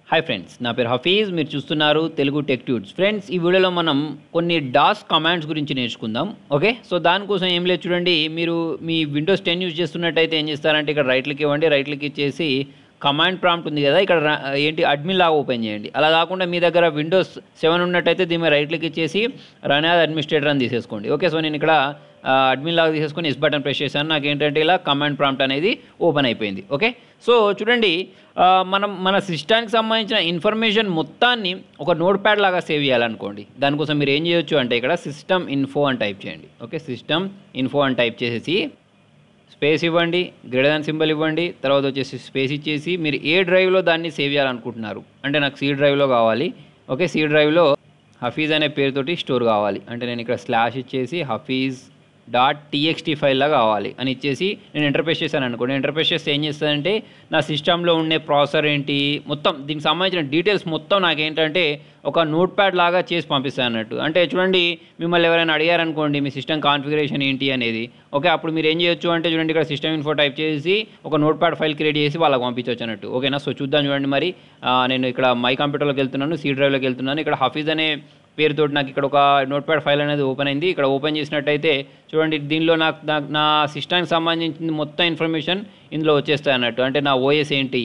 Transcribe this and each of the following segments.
hi friends నా పేరు హఫీజ్ మీరు చూస్తున్నారు తెలుగు టెక్ ట్యూట్స్ ఫ్రెండ్స్ ఈ వీడియోలో మనం కొన్ని డాస్ కమాండ్స్ గురించి నేర్చుకుందాం ఓకే సో దానికోసం ఏం లేదు చూడండి మీరు మీ విండోస్ టెన్ యూజ్ చేస్తున్నట్టయితే ఏం చేస్తారంటే ఇక్కడ రైట్లకి ఇవ్వండి రైట్లకి ఇచ్చేసి కమాండ్ ప్రాంప్ట్ ఉంది కదా ఇక్కడ రా- ఏంటి అడ్మిన్ లాగా ఓపెన్ చేయండి అలా కాకుండా మీ దగ్గర విండోస్ సెవెన్ ఉన్నట్టయితే దీని మీద రైట్లకి ఇచ్చేసి రన్ యాజ్ అడ్మినిస్ట్రేటర్ అని తీసేసుకోండి ఓకే సో నేను ఇక్కడ అడ్మిన్ లాగా తీసేసుకొని ఎస్ బటన్ ప్రెస్ చేశాను నాకు ఏంటంటే ఇలా కమాండ్ ప్రాంప్ట్ అనేది ఓపెన్ అయిపోయింది ఓకే సో చూడండి ఆ, మనం మన సిస్టానికి సంబంధించిన ఇన్ఫర్మేషన్ మొత్తాన్ని ఒక నోట్ ప్యాడ్ లాగా సేవ్ చేయాలనుకోండి దానికోసం మీరు ఏం చేయొచ్చు అంటే ఇక్కడ సిస్టమ్ ఇన్ఫో అని టైప్ చేయండి ఓకే సిస్టమ్ ఇన్ఫో అని టైప్ చేసేసి స్పేస్ ఇవ్వండి గ్రేటర్ దాన్ సింబల్ ఇవ్వండి తర్వాత వచ్చేసి స్పేస్ ఇచ్చేసి మీరు ఏ డ్రైవ్లో దాన్ని సేవ్ చేయాలనుకుంటున్నారు అంటే నాకు సి డ్రైవ్లో కావాలి ఓకే సి డ్రైవ్లో హఫీజ్ అనే పేరుతోటి స్టోర్ కావాలి అంటే నేను ఇక్కడ స్లాష్ ఇచ్చేసి హఫీజ్ డాట్ టీఎక్స్టీ ఫైల్లా కావాలి అని ఇచ్చేసి నేను ఎంటర్ప్రెస్ చేశాను అనుకోండి ఎంటర్ప్రెస్ చేస్తే ఏం చేస్తుందంటే నా సిస్టంలో ఉండే ప్రాసెసర్ ఏంటి మొత్తం దీనికి సంబంధించిన డీటెయిల్స్ మొత్తం నాకు ఏంటంటే ఒక నోట్ ప్యాడ్ లాగా చేసి పంపిస్తాను అన్నట్టు అంటే చూడండి మిమ్మల్ని ఎవరైనా అడిగారనుకోండి మీ సిస్టమ్ కాన్ఫిగరేషన్ ఏంటి అనేది ఓకే అప్పుడు మీరు ఏం చేయొచ్చు అంటే చూడండి ఇక్కడ సిస్టమ్ ఇన్ఫో టైప్ చేసి ఒక నోట్ ప్యాడ్ ఫైల్ క్రియేట్ చేసి వాళ్ళకి పంపించవచ్చు అన్నట్టు ఓకేనా సో చూద్దాం చూడండి మరి ఆ, నేను ఇక్కడ మై కంప్యూటర్లోకి వెళ్తున్నాను సీ డ్రైవ్లోకి వెళ్తున్నాను ఇక్కడ హఫీజ్ అనే పేరుతోటి నాకు ఇక్కడ ఒక నోట్ ప్యాడ్ ఫైల్ అనేది ఓపెన్ అయింది ఇక్కడ ఓపెన్ చేసినట్టయితే చూడండి దీనిలో నాకు నాకు నా సిస్టానికి సంబంధించిన మొత్తం ఇన్ఫర్మేషన్ ఇందులో వచ్చేస్తాయి అన్నట్టు అంటే నా ఓఎస్ ఏంటి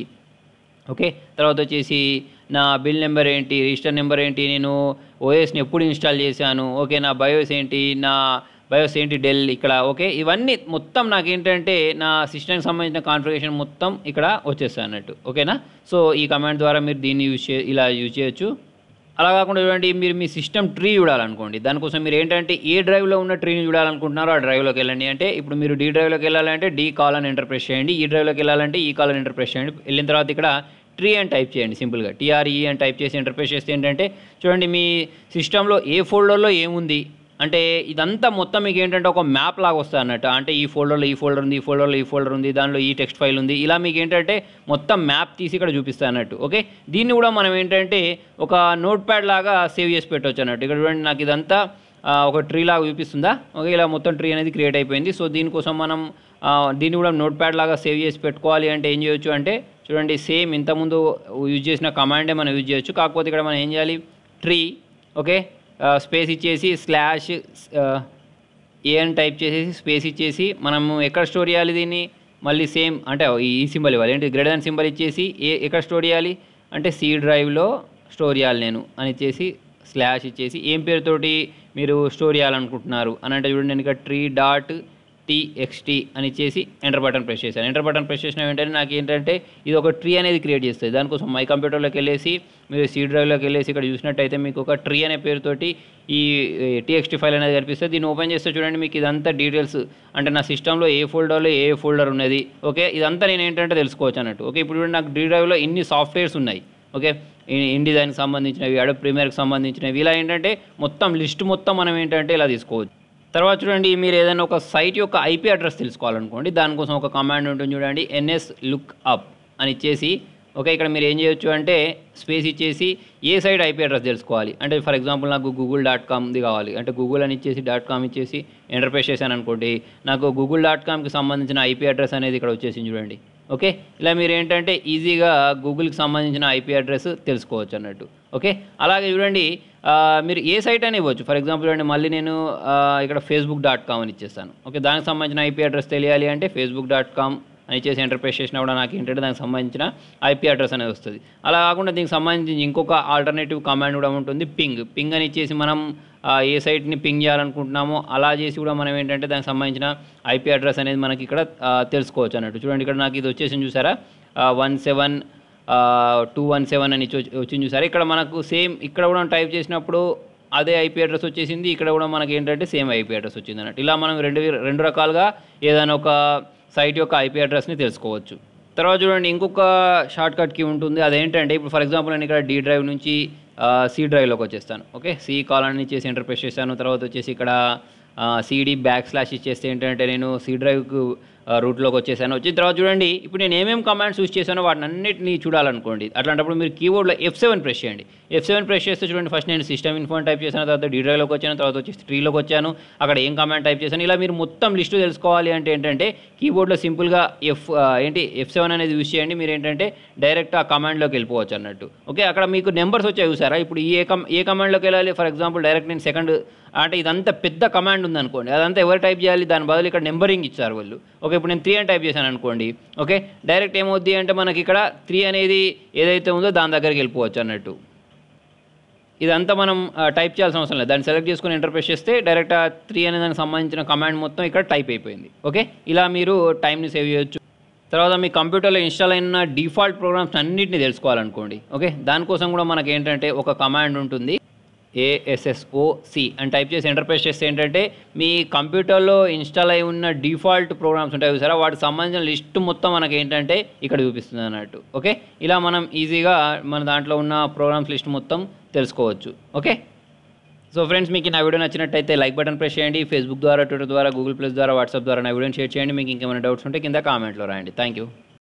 ఓకే తర్వాత వచ్చేసి నా బిల్ నెంబర్ ఏంటి రిజిస్టర్ నెంబర్ ఏంటి నేను ఓఎస్ని ఎప్పుడు ఇన్స్టాల్ చేశాను ఓకే నా బయోస్ ఏంటి నా బయోస్ ఏంటి డెల్ ఇక్కడ ఓకే ఇవన్నీ మొత్తం నాకు ఏంటంటే నా సిస్టమ్కి సంబంధించిన కాన్ఫిగరేషన్ మొత్తం ఇక్కడ వచ్చేస్తాయి అన్నట్టు ఓకేనా సో ఈ కమాండ్ ద్వారా మీరు దీన్ని యూజ్ చే ఇలా యూజ్ చేయొచ్చు అలా కాకుండా చూడండి మీరు మీ సిస్టమ్ ట్రీ చూడాలనుకోండి దానికోసం మీరు ఏంటంటే ఏ డ్రైవ్లో ఉన్న ట్రీని చూడాలనుకుంటున్నారో ఆ డ్రైవ్లోకి వెళ్ళండి అంటే ఇప్పుడు మీరు డీ డ్రైవ్లోకి వెళ్ళాలంటే డీ కాల్ అని ఎంటర్ ప్రెస్ చేయండి ఈ డ్రైవ్లోకి వెళ్ళాలంటే ఈ కాల్ అని ఎంటర్ ప్రెస్ చేయండి వెళ్ళిన తర్వాత ఇక్కడ ట్రీ అని టైప్ చేయండి సింపుల్గా టీఆర్ఈ అని టైప్ చేసి ఎంటర్ ప్రెస్ చేస్తే ఏంటంటే చూడండి మీ సిస్టంలో ఏ ఫోల్డర్లో ఏముంది అంటే ఇదంతా మొత్తం మీకు ఏంటంటే ఒక మ్యాప్ లాగా వస్తుంది అన్నట్టు అంటే ఈ ఫోల్డర్లో ఈ ఫోల్డర్ ఉంది ఈ ఫోల్డర్లో ఈ ఫోల్డర్ ఉంది దానిలో ఈ టెక్స్ట్ ఫైల్ ఉంది ఇలా మీకు ఏంటంటే మొత్తం మ్యాప్ తీసి ఇక్కడ చూపిస్తా అన్నట్టు ఓకే దీన్ని కూడా మనం ఏంటంటే ఒక నోట్ ప్యాడ్ లాగా సేవ్ చేసి పెట్టవచ్చు అన్నట్టు ఇక్కడ చూడండి నాకు ఇదంతా ఆ, ఒక ట్రీ లాగా చూపిస్తుందా ఓకే ఇలా మొత్తం ట్రీ అనేది క్రియేట్ అయిపోయింది సో దీనికోసం మనం ఆ, దీన్ని కూడా నోట్ ప్యాడ్ లాగా సేవ్ చేసి పెట్టుకోవాలి అంటే ఏం చేయొచ్చు అంటే చూడండి సేమ్ ఇంతకుముందు యూజ్ చేసిన కమాండే మనం యూజ్ చేయొచ్చు కాకపోతే ఇక్కడ మనం ఏం చేయాలి ట్రీ ఓకే స్పేస్ ఇచ్చేసి స్లాష్ ఏ అని టైప్ చేసేసి స్పేస్ ఇచ్చేసి మనము ఎక్కడ స్టోర్ చేయాలి దీన్ని మళ్ళీ సేమ్ అంటే ఈ సింబల్ ఇవ్వాలి ఏంటి గ్రేటర్ దాన్ సింబల్ ఇచ్చేసి ఏ ఎక్కడ స్టోర్ చేయాలి అంటే సి డ్రైవ్లో స్టోర్ చేయాలి నేను అని ఇచ్చేసి స్లాష్ ఇచ్చేసి ఏం పేరుతోటి మీరు స్టోర్ చేయాలనుకుంటున్నారు అని అంటే చూడండి నేను ఇక్కడ ట్రీ డాట్ టీఎక్స్టీ అని ఇచ్చేసి ఎంటర్ బటన్ ప్రెస్ చేశాను ఎంటర్ బటన్ ప్రెస్ చేసిన వెంటనే నాకు ఏంటంటే ఇది ఒక ట్రీ అనేది క్రియేట్ చేస్తుంది దానికోసం మై కంప్యూటర్లోకి వెళ్ళేసి మీరు సీ డ్రైవ్లోకి వెళ్ళేసి ఇక్కడ చూసినట్టయితే మీకు ఒక ట్రీ అనే పేరుతోటి ఈ టీఎక్స్టీ ఫైల్ అనేది కనిపిస్తుంది దీన్ని ఓపెన్ చేస్తే చూడండి మీకు ఇదంతా డీటెయిల్స్ అంటే నా సిస్టంలో ఏ ఫోల్డర్లో ఏ ఫోల్డర్ ఉన్నది ఓకే ఇదంతా నేను ఏంటంటే తెలుసుకోవచ్చు అన్నట్టు ఓకే ఇప్పుడు చూడండి నాకు డీ డ్రైవ్లో ఇన్ని సాఫ్ట్వేర్స్ ఉన్నాయి ఓకే ఇన్ డిజైన్కి సంబంధించినవి అడో ప్రీమియర్కి సంబంధించినవి ఇలా ఏంటంటే మొత్తం లిస్ట్ మొత్తం మనం ఏంటంటే ఇలా తీసుకోవచ్చు తర్వాత చూడండి మీరు ఏదైనా ఒక సైట్ యొక్క ఐపీ అడ్రస్ తెలుసుకోవాలనుకోండి దానికోసం ఒక కమాండ్ ఉంటుంది చూడండి ఎన్ఎస్ లుక్ అప్ అని ఇచ్చేసి ఓకే ఇక్కడ మీరు ఏం చేయొచ్చు అంటే స్పేస్ ఇచ్చేసి ఏ సైట్ ఐపీ అడ్రస్ తెలుసుకోవాలి అంటే ఫర్ ఎగ్జాంపుల్ నాకు గూగుల్ డాట్ కామ్ది కావాలి అంటే గూగుల్ అని ఇచ్చేసి డాట్ కామ్ ఇచ్చేసి ఎంటర్ప్రెస్ చేశాను అనుకోండి నాకు గూగుల్ డాట్ కామ్కి సంబంధించిన ఐపీ అడ్రస్ అనేది ఇక్కడ వచ్చేసింది చూడండి ఓకే ఇలా మీరు ఏంటంటే ఈజీగా గూగుల్కి సంబంధించిన ఐపీ అడ్రస్ తెలుసుకోవచ్చు అన్నట్టు ఓకే అలాగే చూడండి ఆ, మీరు ఏ సైట్ అని ఇవ్వచ్చు ఫర్ ఎగ్జాంపుల్ చూడండి మళ్ళీ నేను ఆ, ఇక్కడ ఫేస్బుక్ డాట్ కామ్ అని ఇచ్చేస్తాను ఓకే దానికి సంబంధించిన ఐపీ అడ్రస్ తెలియాలి అంటే ఫేస్బుక్ డాట్ కామ్ అని ఇచ్చేసి ఎంటర్ప్రెస్ చేసినా కూడా నాకు ఏంటంటే దానికి సంబంధించిన ఐపీ అడ్రస్ అనేది వస్తుంది అలా కాకుండా దీనికి సంబంధించి ఇంకొక ఆల్టర్నేటివ్ కమాండ్ కూడా ఉంటుంది పింగ్ పింగ్ అని ఇచ్చేసి మనం ఆ, ఏ సైట్ని పింగ్ చేయాలనుకుంటున్నామో అలా చేసి కూడా మనం ఏంటంటే దానికి సంబంధించిన ఐపీ అడ్రస్ అనేది మనకి ఇక్కడ ఆ, తెలుసుకోవచ్చు అన్నట్టు చూడండి ఇక్కడ నాకు ఇది వచ్చేసింది చూసారా one seven two one seven అని ఇచ్చి- వచ్చింది చూసారా ఇక్కడ మనకు సేమ్ ఇక్కడ కూడా టైప్ చేసినప్పుడు అదే ఐపీ అడ్రస్ వచ్చేసింది ఇక్కడ కూడా మనకి ఏంటంటే సేమ్ ఐపీ అడ్రస్ వచ్చింది అన్నట్టు ఇలా మనం రెండు రెండు రకాలుగా ఏదైనా ఒక సైట్ యొక్క ఐపీ అడ్రస్ని తెలుసుకోవచ్చు తర్వాత చూడండి ఇంకొక షార్ట్ కట్ కీ ఉంటుంది అదేంటంటే ఇప్పుడు ఫర్ ఎగ్జాంపుల్ నేను ఇక్కడ డి డ్రైవ్ నుంచి సి డ్రైవ్లోకి వచ్చేస్తాను ఓకే సి కాలనీ ఇచ్చేసి ఎంటర్ ప్రెస్ చేశాను తర్వాత వచ్చేసి ఇక్కడ సిడి బ్యాక్ స్లాష్ ఇచ్చేస్తే ఏంటంటే నేను సి డ్రైవ్కు రూట్లోకి వచ్చేసాను వచ్చిన తర్వాత చూడండి ఇప్పుడు నేను ఏమేమి కమాండ్స్ యూస్ చేశానో వాటిని అన్నిటిని చూడాలనుకోండి అట్లాంటప్పుడు మీరు కీబోర్డ్లో ఎఫ్ సెవెన్ ప్రెస్ చేయండి ఎఫ్ సెవెన్ ప్రెస్ చేస్తే చూడండి ఫస్ట్ నేను సిస్టమ్ ఇన్ఫోన్ టైప్ చేశాను తర్వాత డీ డ్రైవ్లోకి వచ్చాను తర్వాత వచ్చేసి ట్రీలోకి వచ్చాను అక్కడ ఏం కమాండ్ టైప్ చేశాను ఇలా మీరు మొత్తం లిస్టు తెలుసుకోవాలి అంటే ఏంటంటే కీబోర్డ్లో సింపుల్గా ఎఫ్ ఏంటి ఎఫ్ సెవెన్ అనేది యూస్ చేయండి మీరు ఏంటంటే డైరెక్ట్ ఆ కమాండ్లోకి వెళ్ళిపోవచ్చు అన్నట్టు ఓకే అక్కడ మీకు నెంబర్స్ వచ్చాయి చూసారా ఇప్పుడు ఏ కమ్ ఏ కమాండ్లోకి వెళ్ళాలి ఫర్ ఎగ్జాంపుల్ డైరెక్ట్ నేను సెకండ్ అంటే ఇదంతా పెద్ద కమాండ్ ఉందనుకోండి అదంతా ఎవరు టైప్ చేయాలి దాని బదులు ఇక్కడ నెంబరింగ్ ఇచ్చారు వాళ్ళు ఓకే ఇప్పుడు నేను త్రీ అని టైప్ చేశాను అనుకోండి ఓకే డైరెక్ట్ ఏమవుద్ది అంటే మనకి ఇక్కడ త్రీ అనేది ఏదైతే ఉందో దాని దగ్గరికి వెళ్ళిపోవచ్చు అన్నట్టు ఇదంతా మనం టైప్ చేయాల్సిన అవసరం లేదు దాన్ని సెలెక్ట్ చేసుకుని ఇంటర్ప్రెస్ చేస్తే డైరెక్ట్ ఆ త్రీ అనే దానికి సంబంధించిన కమాండ్ మొత్తం ఇక్కడ టైప్ అయిపోయింది ఓకే ఇలా మీరు టైంని సేవ్ చేయొచ్చు తర్వాత మీ కంప్యూటర్లో ఇన్స్టాల్ అయిన డిఫాల్ట్ ప్రోగ్రామ్స్ అన్నింటినీ తెలుసుకోవాలనుకోండి ఓకే దానికోసం కూడా మనకి ఏంటంటే ఒక కమాండ్ ఉంటుంది ఏఎస్ఎస్ఓసి అని టైప్ చేసి ఎంటర్ప్రెస్ చేస్తే ఏంటంటే మీ కంప్యూటర్లో ఇన్స్టాల్ అయి ఉన్న డిఫాల్ట్ ప్రోగ్రామ్స్ ఉంటాయి చూసారా వాటికి సంబంధించిన లిస్ట్ మొత్తం మనకి ఏంటంటే ఇక్కడ చూపిస్తుంది అన్నట్టు ఓకే ఇలా మనం ఈజీగా మన దాంట్లో ఉన్న ప్రోగ్రామ్స్ లిస్ట్ మొత్తం తెలుసుకోవచ్చు ఓకే సో ఫ్రెండ్స్ మీకు నా వీడియో నచ్చినట్టయితే లైక్ బటన్ ప్రెస్ చేయండి ఫేస్బుక్ ద్వారా ట్విట్టర్ ద్వారా గూగుల్ ప్లస్ ద్వారా వాట్సాప్ ద్వారా నా వీడియోని షేర్ చేయండి మీకు ఇంకేమైనా డౌట్స్ ఉంటే కింద కామెంట్లో రాయండి థ్యాంక్ యూ